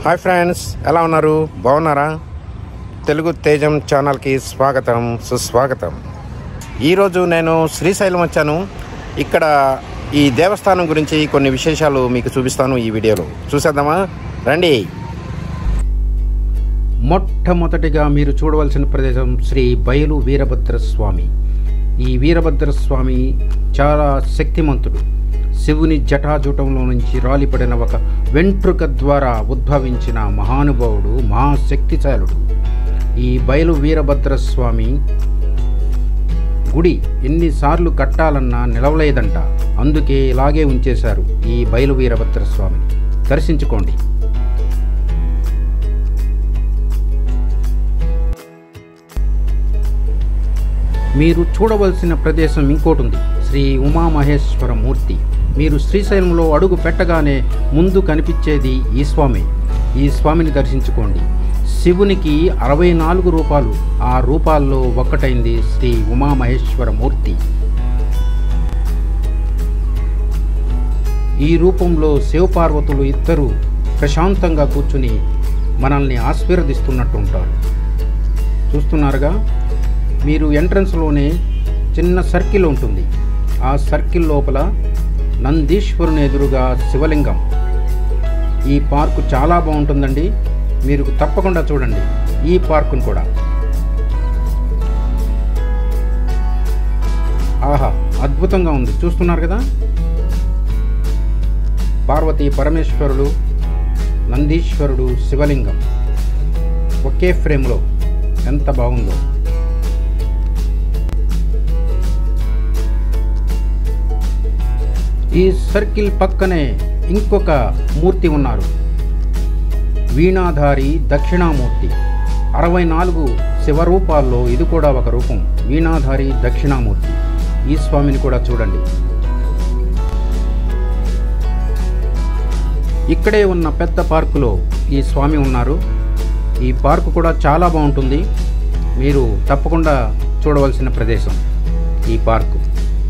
hi friends ఎలా ఉన్నారు బాగున్నారా తెలుగు తేజం ఛానల్కి స్వాగతం సుస్వాగతం ఈరోజు నేను శ్రీశైలం వచ్చాను ఇక్కడ ఈ దేవస్థానం గురించి కొన్ని విశేషాలు మీకు చూపిస్తాను ఈ వీడియోలో చూసేద్దామా రండి మొట్టమొదటిగా మీరు చూడవలసిన ప్రదేశం శ్రీ బయలు వీరభద్ర స్వామి ఈ వీరభద్ర స్వామి చాలా శక్తిమంతుడు శివుని జటాజూటంలో నుంచి రాలిపడిన ఒక వెంట్రుక ద్వారా ఉద్భవించిన మహానుభావుడు మహాశక్తిశాలుడు ఈ బయలు వీరభద్ర స్వామి గుడి ఎన్నిసార్లు కట్టాలన్నా నిలవలేదంట అందుకే ఇలాగే ఉంచేశారు ఈ బయలు వీరభద్ర స్వామిని దర్శించుకోండి మీరు చూడవలసిన ప్రదేశం ఇంకోటి ఉంది శ్రీ ఉమామహేశ్వర మూర్తి మీరు శ్రీశైలంలో అడుగు పెట్టగానే ముందు కనిపించేది ఈ స్వామి ఈ స్వామిని దర్శించుకోండి శివునికి అరవై నాలుగు రూపాలు ఆ రూపాల్లో ఒక్కటైంది శ్రీ ఉమామహేశ్వర మూర్తి ఈ రూపంలో శివపార్వతులు ఇద్దరు ప్రశాంతంగా కూర్చుని మనల్ని ఆశీర్వదిస్తున్నట్టు ఉంటారు చూస్తున్నారుగా మీరు ఎంట్రన్స్లోనే చిన్న సర్కిల్ ఉంటుంది ఆ సర్కిల్ లోపల నందీశ్వరుని ఎదురుగా శివలింగం ఈ పార్కు చాలా బాగుంటుందండి మీరు తప్పకుండా చూడండి ఈ పార్కును కూడా ఆహా అద్భుతంగా ఉంది చూస్తున్నారు కదా పార్వతీ పరమేశ్వరుడు నందీశ్వరుడు శివలింగం ఒకే ఫ్రేమ్లో ఎంత బాగుందో ఈ సర్కిల్ పక్కనే ఇంకొక మూర్తి ఉన్నారు వీణాధారి దక్షిణామూర్తి అరవై నాలుగు శివరూపాల్లో ఇది కూడా ఒక రూపం వీణాధారి దక్షిణామూర్తి ఈ స్వామిని కూడా చూడండి ఇక్కడే ఉన్న పెద్ద పార్కులో ఈ స్వామి ఉన్నారు ఈ పార్కు కూడా చాలా బాగుంటుంది మీరు తప్పకుండా చూడవలసిన ప్రదేశం ఈ పార్కు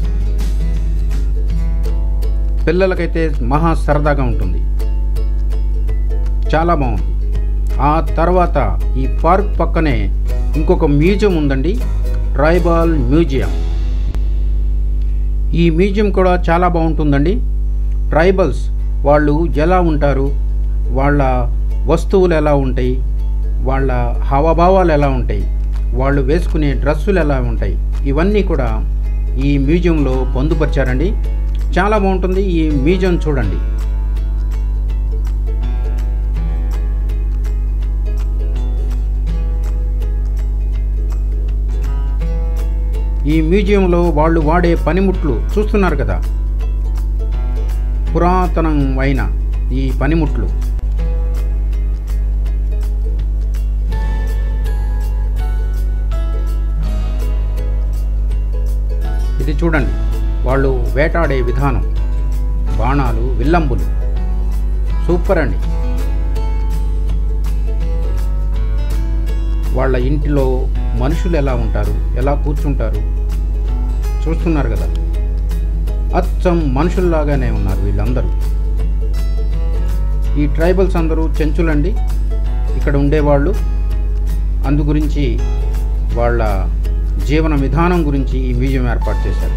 పిల్లలకైతే మహా సరదాగా ఉంటుంది చాలా బాగుంది ఆ తర్వాత ఈ పార్క్ పక్కనే ఇంకొక మ్యూజియం ఉందండి ట్రైబల్ మ్యూజియం ఈ మ్యూజియం కూడా చాలా బాగుంటుందండి ట్రైబల్స్ వాళ్ళు ఎలా ఉంటారు వాళ్ళ వస్తువులు ఎలా ఉంటాయి వాళ్ళ హావభావాలు ఎలా ఉంటాయి వాళ్ళు వేసుకునే డ్రెస్సులు ఎలా ఉంటాయి ఇవన్నీ కూడా ఈ మ్యూజియంలో పొందుపరిచారండి చాలా బాగుంటుంది ఈ మ్యూజియం చూడండి ఈ మ్యూజియంలో వాళ్ళు వాడే పనిముట్లు చూస్తున్నారు కదా పురాతనం అయిన ఈ పనిముట్లు ఇది చూడండి వాళ్ళు వేటాడే విధానం బాణాలు విల్లంబులు సూపర్ అండి వాళ్ళ ఇంటిలో మనుషులు ఎలా ఉంటారు ఎలా కూర్చుంటారు చూస్తున్నారు కదా అచ్చం మనుషుల్లాగానే ఉన్నారు వీళ్ళందరూ ఈ ట్రైబల్స్ అందరూ చెంచులండి ఇక్కడ ఉండేవాళ్ళు అందు గురించి వాళ్ళ జీవన విధానం గురించి ఈ మ్యూజియం ఏర్పాటు చేశారు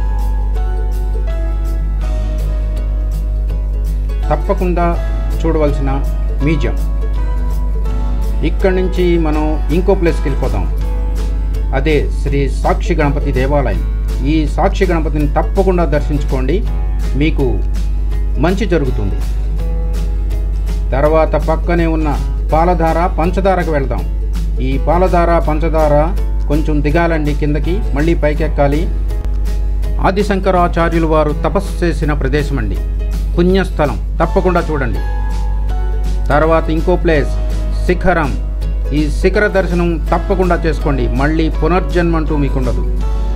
తప్పకుండా చూడవలసిన మ్యూజియం ఇక్కడి నుంచి మనం ఇంకో ప్లేస్కి వెళ్ళిపోతాం అదే శ్రీ సాక్షి గణపతి దేవాలయం ఈ సాక్షి గణపతిని తప్పకుండా దర్శించుకోండి మీకు మంచి జరుగుతుంది తర్వాత పక్కనే ఉన్న పాలధార పంచదారకు వెళ్దాం ఈ పాలధార పంచదార కొంచెం దిగాలండి కిందకి మళ్ళీ పైకెక్కాలి ఆదిశంకరాచార్యులు వారు తపస్సు చేసిన ప్రదేశం అండి పుణ్యస్థలం తప్పకుండా చూడండి తర్వాత ఇంకో ప్లేస్ శిఖరం ఈ శిఖర దర్శనం తప్పకుండా చేసుకోండి మళ్ళీ పునర్జన్మ అంటూ మీకుండదు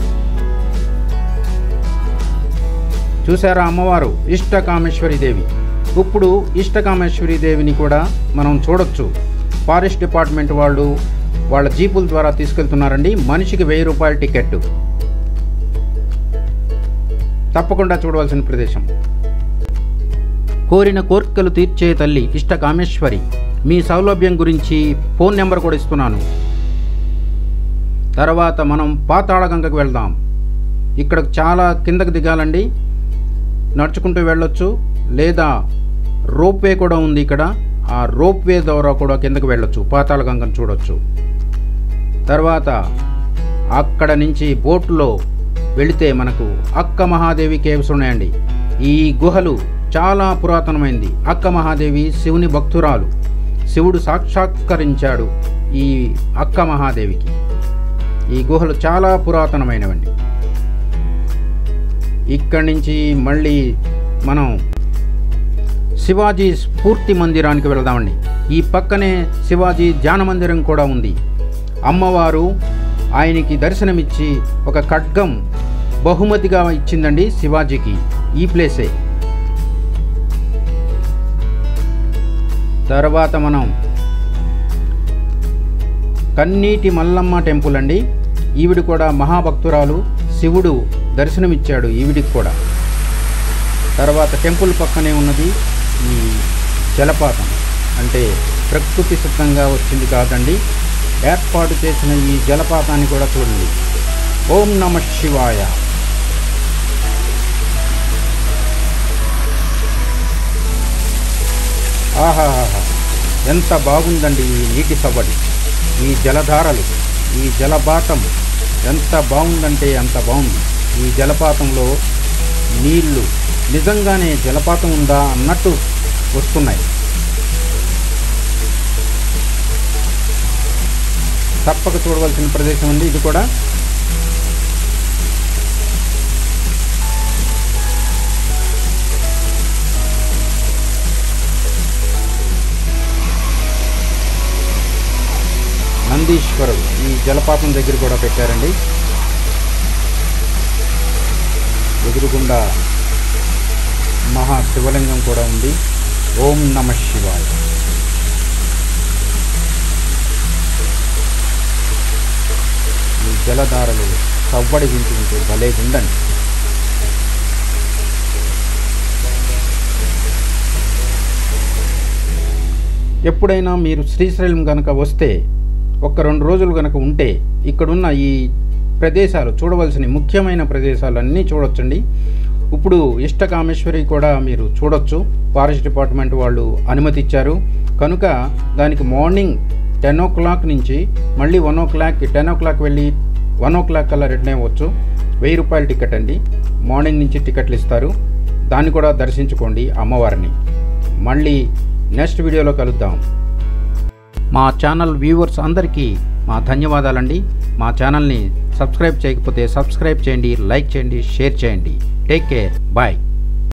చూసారా అమ్మవారు ఇష్టకామేశ్వరి దేవి ఇప్పుడు ఇష్టకామేశ్వరి దేవిని కూడా మనం చూడొచ్చు ఫారెస్ట్ డిపార్ట్మెంట్ వాళ్ళు వాళ్ళ జీపుల ద్వారా తీసుకెళ్తున్నారండి మనిషికి వెయ్యి రూపాయల టికెట్ తప్పకుండా చూడవలసిన ప్రదేశం కోరిన కోర్కెలు తీర్చే తల్లి ఇష్ట కామేశ్వరి మీ సౌలభ్యం గురించి ఫోన్ నెంబర్ కూడా ఇస్తున్నాను తర్వాత మనం పాతాళగంగకు వెళ్దాం ఇక్కడ చాలా కిందకు దిగాలండి నడుచుకుంటూ వెళ్ళొచ్చు లేదా రోప్వే కూడా ఉంది ఇక్కడ ఆ రోప్వే ద్వారా కూడా కిందకు వెళ్ళొచ్చు పాతాళగంగను చూడొచ్చు తర్వాత అక్కడ నుంచి బోట్లో వెళితే మనకు అక్క మహాదేవి కేవ్స్ ఉన్నాయండి ఈ గుహలు చాలా పురాతనమైంది అక్క మహాదేవి శివుని భక్తురాలు శివుడు సాక్షాత్కరించాడు ఈ అక్క మహాదేవికి ఈ గుహలు చాలా పురాతనమైనవండి ఇక్కడి నుంచి మళ్ళీ మనం శివాజీ స్ఫూర్తి మందిరానికి వెళదామండి ఈ పక్కనే శివాజీ ధ్యాన మందిరం కూడా ఉంది అమ్మవారు ఆయనకి దర్శనమిచ్చి ఒక ఖడ్గం బహుమతిగా ఇచ్చిందండి శివాజీకి ఈ ప్లేసే తర్వాత మనం కన్నీటి మల్లమ్మ టెంపుల్ అండి ఈవిడ కూడా మహాభక్తురాలు శివుడు దర్శనమిచ్చాడు ఈవిడికి కూడా తర్వాత టెంపుల్ పక్కనే ఉన్నది ఈ జలపాతం అంటే ప్రకృతి సిద్ధంగా వచ్చింది కాదండి ఏర్పాటు చేసిన ఈ జలపాతాన్ని కూడా చూడండి ఓం నమ శివాయ ఆహాహా ఎంత బాగుందండి ఈ నీటి సవ్వడి ఈ జలధారలు ఈ జలపాతం ఎంత బాగుందంటే అంత బాగుంది ఈ జలపాతంలో నీళ్లు నిజంగానే జలపాతం ఉందా అన్నట్టు వస్తున్నాయి తప్పక చూడవలసిన ప్రదేశం ఉంది ఇది కూడా నందీశ్వరుడు ఈ జలపాతం దగ్గర కూడా పెట్టారండి ఎదురుగుండా మహా శివలింగం కూడా ఉంది ఓం నమ శివాయ ఈ జలధారలు సవ్వడి వింటుంటే భలే ఉండండి ఎప్పుడైనా మీరు శ్రీశైలం కనుక వస్తే ఒక రెండు రోజులు కనుక ఉంటే ఇక్కడున్న ఈ ప్రదేశాలు చూడవలసిన ముఖ్యమైన ప్రదేశాలు అన్నీ చూడొచ్చండి ఇప్పుడు ఇష్టకామేశ్వరి కూడా మీరు చూడొచ్చు ఫారెస్ట్ డిపార్ట్మెంట్ వాళ్ళు అనుమతి ఇచ్చారు కనుక దానికి మార్నింగ్ టెన్ ఓ క్లాక్ నుంచి మళ్ళీ one o'clock ten o'clock వెళ్ళి వన్ ఓ క్లాక్ కల్లా రిటర్న్ అవ్వచ్చు వెయ్యి రూపాయల టికెట్ అండి మార్నింగ్ నుంచి టికెట్లు ఇస్తారు దాన్ని కూడా దర్శించుకోండి అమ్మవారిని మళ్ళీ నెక్స్ట్ వీడియోలో కలుద్దాం మా ఛానల్ వ్యూవర్స్ అందరికీ మా ధన్యవాదాలండి మా ఛానల్ని సబ్స్క్రైబ్ చేయకపోతే సబ్స్క్రైబ్ చేయండి లైక్ చేయండి షేర్ చేయండి టేక్ కేర్ బాయ్